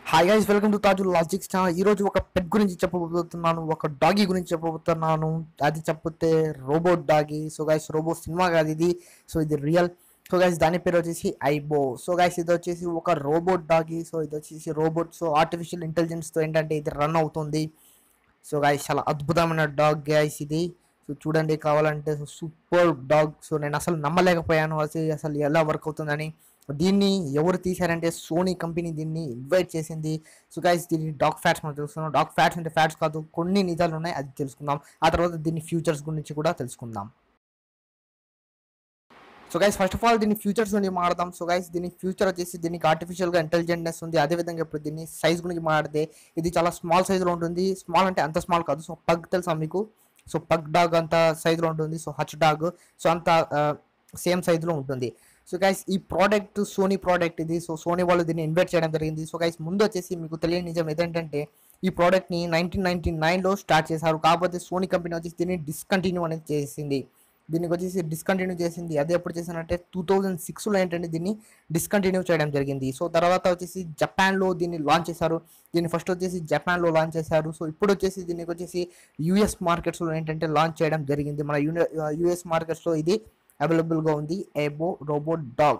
hi guys welcome to Taju logics channel ఈ రోజు ఒక పెట్ గురించి చెప్పబోతున్నాను ఒక డాగీ గురించి చెప్పబోతున్నాను అది చెప్పతే robot doggy so guys robo cinema కాదు ఇది సో ఇది రియల్ సో గైస్ దాని పేరు వచ్చేసి ఐబో సో గైస్ ఇది వచ్చేసి ఒక రోబోట్ డాగీ సో ఇది వచ్చేసి రోబోట్ సో ఆర్టిఫిషియల్ ఇంటెలిజెన్స్తో ఏంటంటే ఇది రన్ అవుతుంది సో గైస్ చాలా అద్భుతమైన డాగ్ గైస్ ఇది సో చూడండి కావాలంటే సూపర్ డాగ్ సో నేను అసలు నమ్మలేకపోయాను అసలు అసలు ఎలా వర్క్ అవుతుందని దీన్ని ఎవరు తీశారంటే సోనీ కంపెనీ దీన్ని ఇన్వైట్ చేసింది సో గైస్ దీన్ని డాగ్ ఫ్యాట్స్ మనం తెలుసుకుందాం డాగ్ ఫ్యాట్స్ అంటే ఫ్యాట్స్ కాదు కొన్ని నిజాలు ఉన్నాయి అది తెలుసుకుందాం ఆ తర్వాత దీని ఫ్యూచర్స్ గురించి కూడా తెలుసుకుందాం so guys first of all దీని ఫ్యూచర్స్ గురించి మాట్లాడదాం సో గైస్ దీని ఫ్యూచర్ వచ్చేసి దీనికి ఆర్టిఫిషియల్గా ఇంటెలిజెంట్నెస్ ఉంది అదేవిధంగా ఇప్పుడు దీని సైజ్ గురించి మాట్లాడితే ఇది చాలా స్మాల్ సైజులో ఉంటుంది స్మాల్ అంటే అంత స్మాల్ కాదు సో పగ్ తెలుసా మీకు సో పగ్ డాగ్ అంత సైజులో ఉంటుంది సో హచ్ డాగ్ సో అంత సేమ్ సైజులో ఉంటుంది సో గైస్ ఈ ప్రోడక్ట్ సోనీ ప్రోడక్ట్ ఇది సో సోనీ వాళ్ళు దీన్ని ఇన్వైట్ చేయడం జరిగింది సో గైస్ ముందు వచ్చేసి మీకు తెలియని నిజం ఏంటంటే ఈ ప్రోడక్ట్ని నైన్టీన్ నైన్టీ నైన్లో స్టార్ట్ చేశారు కాకపోతే సోనీ కంపెనీ వచ్చేసి దీన్ని డిస్కంటిన్యూ అనేది చేసింది దీనికి వచ్చేసి డిస్కంటిన్యూ చేసింది అదే ఎప్పుడు చేసినంటే టూ థౌజండ్ సిక్స్లో ఏంటంటే దీన్ని డిస్కంటిన్యూ చేయడం జరిగింది సో తర్వాత వచ్చేసి జపాన్లో దీన్ని లాంచ్ చేశారు దీన్ని ఫస్ట్ వచ్చేసి జపాన్లో లాంచ్ చేశారు సో ఇప్పుడు వచ్చేసి దీనికి వచ్చేసి యూఎస్ మార్కెట్స్లో ఏంటంటే లాంచ్ చేయడం జరిగింది మన యూఎస్ మార్కెట్స్లో ఇది అవైలబుల్గా ఉంది ఏబో రోబోట్ డాగ్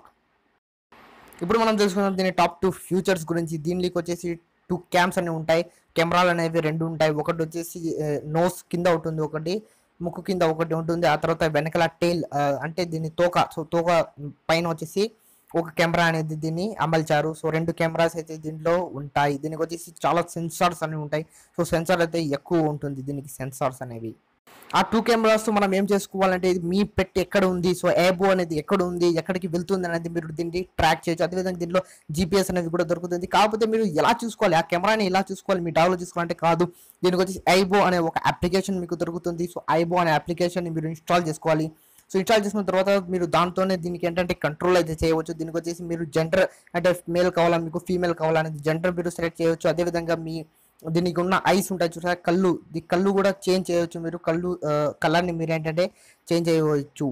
ఇప్పుడు మనం తెలుసుకుందాం దీని టాప్ టూ ఫ్యూచర్స్ గురించి దీనికి వచ్చేసి టూ క్యామ్స్ అనేవి ఉంటాయి కెమెరాలు అనేవి రెండు ఉంటాయి ఒకటి వచ్చేసి నోస్ కింద ఉంటుంది ఒకటి ముక్కు కింద ఒకటి ఉంటుంది ఆ తర్వాత వెనకాల టైల్ అంటే దీని తోక సో తోక పైన వచ్చేసి ఒక కెమెరా అనేది దీన్ని అమల్చారు సో రెండు కెమెరాస్ అయితే దీంట్లో ఉంటాయి దీనికి వచ్చేసి చాలా సెన్సార్స్ అనేవి ఉంటాయి సో సెన్సార్ అయితే ఎక్కువ ఉంటుంది దీనికి సెన్సార్స్ అనేవి ఆ టూ కెమెరాస్ మనం ఏం చేసుకోవాలంటే ఇది మీ పెట్టి ఎక్కడ ఉంది సో ఏబో అనేది ఎక్కడ ఉంది ఎక్కడికి వెళ్తుంది అనేది మీరు దీన్ని ట్రాక్ చేయొచ్చు అదేవిధంగా దీంట్లో జీపీఎస్ అనేది కూడా దొరుకుతుంది కాకపోతే మీరు ఎలా చూసుకోవాలి ఆ కెమెరాని ఎలా చూసుకోవాలి మీ డాగ్లో చూసుకోవాలంటే కాదు దీనికి వచ్చి ఐబో అనే ఒక అప్లికేషన్ మీకు దొరుకుతుంది సో ఐబో అనే అప్లికేషన్ మీరు ఇన్స్టాల్ చేసుకోవాలి సో ఇన్స్టాల్ చేసుకున్న తర్వాత మీరు దాంతోనే దీనికి ఏంటంటే కంట్రోల్ అయితే చేయవచ్చు దీనికి వచ్చేసి మీరు జెండర్ అంటే మేల్ కావాలా మీకు ఫీమేల్ కావాలా అనేది జెండర్ మీరు సెలెక్ట్ చేయవచ్చు అదేవిధంగా మీ దీనికి ఉన్న ఐస్ ఉంటాయి చూసారా కళ్ళు ఈ కళ్ళు కూడా చేంజ్ చేయవచ్చు మీరు కళ్ళు కలర్ని మీరు ఏంటంటే చేంజ్ చేయవచ్చు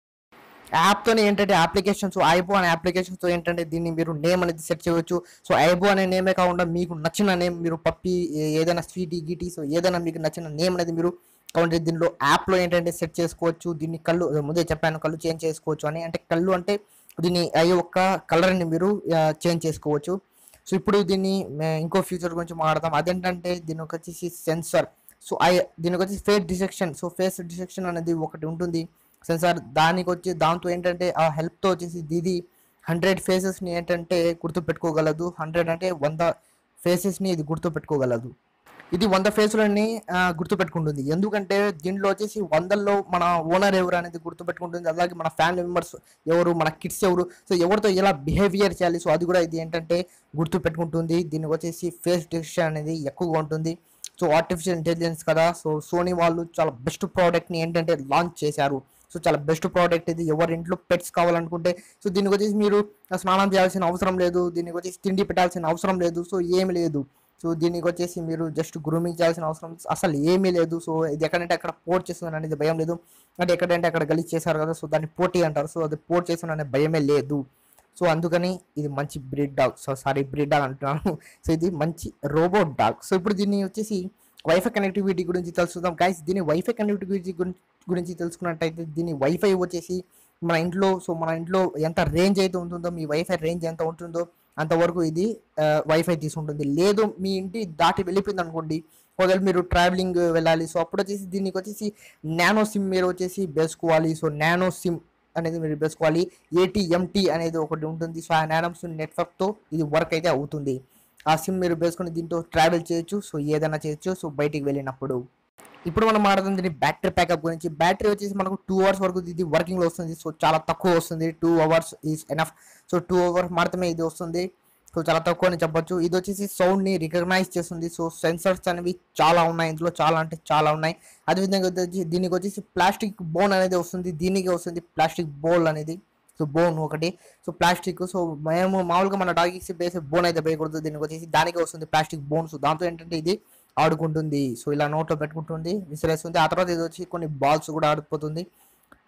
యాప్తోనే ఏంటంటే అప్లికేషన్స్ ఐబో అనే అప్లికేషన్స్తో ఏంటంటే దీన్ని మీరు నేమ్ అనేది సెట్ చేయవచ్చు సో ఐబో అనే నేమే కాకుండా మీకు నచ్చిన నేమ్ మీరు పప్పి ఏదైనా స్వీటీ గీటీ సో ఏదైనా మీకు నచ్చిన నేమ్ అనేది మీరు కాబట్టి దీనిలో యాప్లో ఏంటంటే సెట్ చేసుకోవచ్చు దీన్ని కళ్ళు ముందే చెప్పాను కళ్ళు చేంజ్ చేసుకోవచ్చు అని అంటే కళ్ళు అంటే దీని ఆ యొక్క కలర్ని మీరు చేంజ్ చేసుకోవచ్చు సో ఇప్పుడు దీన్ని ఇంకో ఫ్యూచర్ గురించి మాట్లాడదాం అదేంటంటే దీనికి వచ్చేసి సెన్సార్ సో ఐ దీనికి వచ్చేసి face detection so face detection అనేది ఒకటి ఉంటుంది సెన్సార్ దానికి వచ్చి దాంతో ఏంటంటే ఆ హెల్ప్తో వచ్చేసి దీది హండ్రెడ్ ఫేసెస్ని ఏంటంటే గుర్తుపెట్టుకోగలదు హండ్రెడ్ అంటే వంద ఫేసెస్ని ఇది గుర్తుపెట్టుకోగలదు ఇది వంద ఫేసులని గుర్తుపెట్టుకుంటుంది ఎందుకంటే దీంట్లో వచ్చేసి వందల్లో మన ఓనర్ ఎవరు అనేది గుర్తుపెట్టుకుంటుంది అలాగే మన ఫ్యామిలీ మెంబర్స్ ఎవరు మన కిడ్స్ ఎవరు సో ఎవరితో ఎలా బిహేవియర్ చేయాలి సో అది కూడా ఇది ఏంటంటే గుర్తుపెట్టుకుంటుంది దీనికి వచ్చేసి ఫేస్ డిసిషన్ అనేది ఎక్కువగా ఉంటుంది సో ఆర్టిఫిషియల్ ఇంటెలిజెన్స్ కదా సో సోనీ వాళ్ళు చాలా బెస్ట్ ప్రోడక్ట్ని ఏంటంటే లాంచ్ చేశారు సో చాలా బెస్ట్ ప్రోడక్ట్ ఇది ఎవరి ఇంట్లో పెట్స్ కావాలనుకుంటే సో దీనికి వచ్చేసి మీరు స్నానం చేయాల్సిన అవసరం లేదు దీనికి వచ్చేసి తిండి పెట్టాల్సిన అవసరం లేదు సో ఏమి లేదు సో దీనికి వచ్చేసి మీరు జస్ట్ గ్రూమింగ్ చేయాల్సిన అవసరం అసలు ఏమీ లేదు సో ఇది ఎక్కడంటే అక్కడ పోర్ట్ చేస్తుంది అనేది భయం లేదు అంటే ఎక్కడంటే అక్కడ గలీజ్ చేశారు కదా సో దాన్ని పోటీ అంటారు సో అది పోర్ట్ చేస్తున్న అనే భయమే లేదు సో అందుకని ఇది మంచి breed dog so sorry breed dog అంటున్నాను సో ఇది మంచి రోబోట్ డాగ్ సో ఇప్పుడు దీన్ని వచ్చేసి వైఫై కనెక్టివిటీ గురించి తెలుసుకుందాం గైస్ దీని వైఫై కనెక్టివిటీ గురించి తెలుసుకున్నట్టయితే దీని వైఫై వచ్చేసి మన ఇంట్లో సో మన ఇంట్లో ఎంత రేంజ్ అయితే ఉంటుందో మీ వైఫై రేంజ్ ఎంత ఉంటుందో అంతవరకు ఇది వైఫై తీసుకుంటుంది లేదు మీ ఇంటి దాటి వెళ్ళిపోయింది అనుకోండి ఒకవేళ మీరు ట్రావెలింగ్ వెళ్ళాలి సో అప్పుడు వచ్చేసి దీనికి వచ్చేసి నానో సిమ్ మీరు వచ్చేసి వేసుకోవాలి సో నానో సిమ్ అనేది మీరు వేసుకోవాలి ఏటీఎంటీ అనేది ఒకటి ఉంటుంది సో ఆ నానో సిమ్ నెట్వర్క్తో ఇది వర్క్ అయితే అవుతుంది ఆ సిమ్ మీరు వేసుకొని దీంతో ట్రావెల్ చేయొచ్చు సో ఏదైనా చేయొచ్చు సో బయటికి వెళ్ళినప్పుడు ఇప్పుడు మనం మాట్లాడుతుంది దీని బ్యాటరీ ప్యాకప్ గురించి బ్యాటరీ వచ్చేసి మనకు టూ అవర్స్ వరకు ఇది వర్కింగ్లో వస్తుంది సో చాలా తక్కువ వస్తుంది two hours is enough so two hours మాత్రమే ఇది వస్తుంది సో చాలా తక్కువ అని చెప్పొచ్చు ఇది వచ్చేసి సౌండ్ని రికగ్నైజ్ చేస్తుంది సో సెన్సర్స్ అనేవి చాలా ఉన్నాయి ఇందులో చాలా అంటే చాలా ఉన్నాయి అదేవిధంగా వచ్చి దీనికి వచ్చేసి ప్లాస్టిక్ బోన్ అనేది వస్తుంది దీనికి వస్తుంది ప్లాస్టిక్ బౌల్ అనేది సో బోన్ ఒకటి సో ప్లాస్టిక్ సో మేము మామూలుగా మన డాగికి వేసే బోన్ అయితే వేయకూడదు దీనికి వచ్చేసి దానికి వస్తుంది ప్లాస్టిక్ బోన్ సో దాంతో ఏంటంటే ఇది ఆడుకుంటుంది సో ఇలా నోట్లో పెట్టుకుంటుంది విసిరేస్తుంది ఆ తర్వాత ఇది వచ్చి కొన్ని బాల్స్ కూడా ఆడిపోతుంది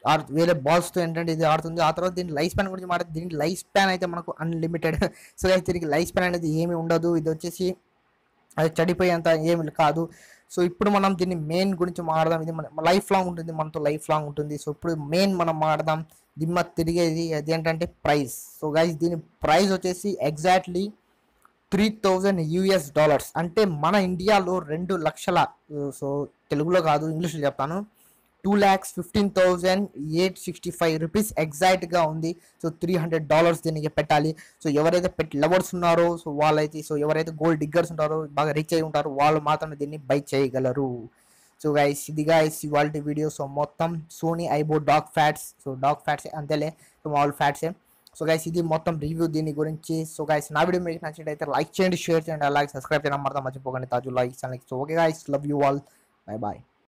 ఆర్ వేరే బాల్స్తో ఏంటంటే ఇది ఆడుతుంది ఆ తర్వాత దీని లైఫ్ స్పాన్ గురించి మాట్లాడితే దీని లైఫ్ స్పాన్ అయితే మనకు అన్లిమిటెడ్ సో గైస్ దీనికి లైఫ్ స్పాన్ అనేది ఏమీ ఉండదు ఇది వచ్చేసి అది చెడిపోయేంత ఏమి కాదు సో ఇప్పుడు మనం దీన్ని మెయిన్ గురించి మాడదాం ఇది మన లైఫ్ లాంగ్ ఉంటుంది మనతో లైఫ్ లాంగ్ ఉంటుంది సో ఇప్పుడు మెయిన్ మనం మాడదాం దిమ్మ తిరిగేది అది ఏంటంటే ప్రైస్ సో గైస్ దీని ప్రైస్ వచ్చేసి exactly three thousand US dollars అంటే మన ఇండియాలో రెండు లక్షల సో తెలుగులో కాదు ఇంగ్లీష్లో చెప్తాను two lakhs fifteen thousand eight sixty five rupees ఎగ్జాక్ట్గా ఉంది సో త్రీ హండ్రెడ్ డాలర్స్ దీనికి పెట్టాలి సో ఎవరైతే పెట్ లవర్స్ ఉన్నారో సో వాళ్ళైతే సో ఎవరైతే గోల్డ్ డిగ్గర్స్ ఉంటారో బాగా రిచ్ అయి ఉంటారో వాళ్ళు మాత్రమే దీన్ని బై చేయగలరు సో గైస్ ఇది గైస్ ఇవాళ వీడియో సో మొత్తం Sony Aibo dog facts so dog facts అంతేలే సో మామూలు ఫ్యాట్సే సో గైస్ ఇది మొత్తం రివ్యూ దీని గురించి సో గైస్ నా వీడియో మీకు నచ్చినట్టయితే లైక్ చేయండి షేర్ చేయండి అలాగే సబ్స్క్రైబ్ చేయడం మాత్రం మర్చిపోకండి తాజు లైక్ ఛానల్కి so okay guys love you all bye bye